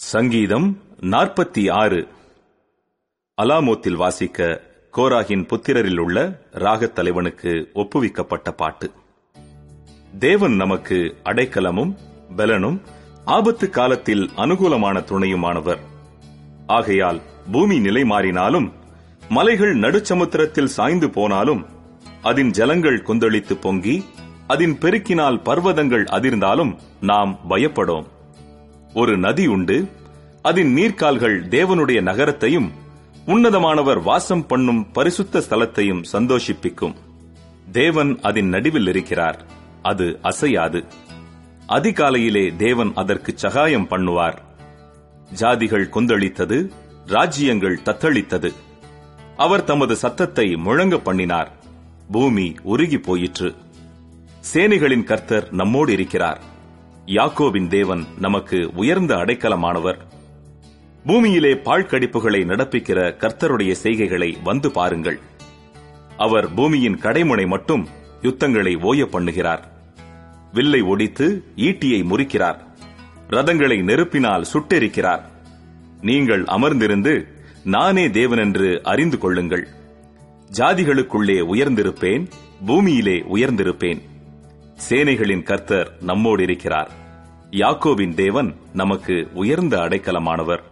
சங்கீதம் நாற்பத்தி ஆறு அலாமோத்தில் வாசிக்க கோராகின் புத்திரரில் உள்ள ராகத் தலைவனுக்கு ஒப்புவிக்கப்பட்ட பாட்டு தேவன் நமக்கு அடைக்கலமும் பலனும் ஆபத்து காலத்தில் அனுகூலமான துணையுமானவர் ஆகையால் பூமி நிலை மாறினாலும் மலைகள் நடுச்சமுத்திரத்தில் சாய்ந்து போனாலும் அதன் ஜலங்கள் கொந்தளித்து பொங்கி அதன் பெருக்கினால் பர்வதங்கள் அதிர்ந்தாலும் நாம் பயப்படோம் ஒரு நதி உண்டு அதன் நீர்க்கால்கள் தேவனுடைய நகரத்தையும் உன்னதமானவர் வாசம் பண்ணும் பரிசுத்த ஸ்தலத்தையும் சந்தோஷிப்பிக்கும் தேவன் அதன் நடுவில் இருக்கிறார் அது அசையாது அதிகாலையிலே தேவன் அதற்கு சகாயம் பண்ணுவார் ஜாதிகள் கொந்தளித்தது ராஜ்யங்கள் தத்தளித்தது அவர் தமது சத்தத்தை முழங்க பண்ணினார் பூமி உருகி போயிற்று சேனைகளின் கர்த்தர் நம்மோடு இருக்கிறார் யாக்கோபின் தேவன் நமக்கு உயர்ந்த அடைக்கலமானவர் பூமியிலே பாழ்கடிப்புகளை நடப்பிக்கிற கர்த்தருடைய செய்கைகளை வந்து பாருங்கள் அவர் பூமியின் கடைமுனை மட்டும் யுத்தங்களை ஓய பண்ணுகிறார் வில்லை ஒடித்து ஈட்டியை முறிக்கிறார் ரதங்களை நெருப்பினால் சுட்டெரிக்கிறார் நீங்கள் அமர்ந்திருந்து நானே தேவனென்று அறிந்து கொள்ளுங்கள் ஜாதிகளுக்குள்ளே உயர்ந்திருப்பேன் பூமியிலே உயர்ந்திருப்பேன் சேனைகளின் கர்த்தர் நம்மோடு இருக்கிறார் யாக்கோபின் தேவன் நமக்கு உயர்ந்த அடைக்கலமானவர்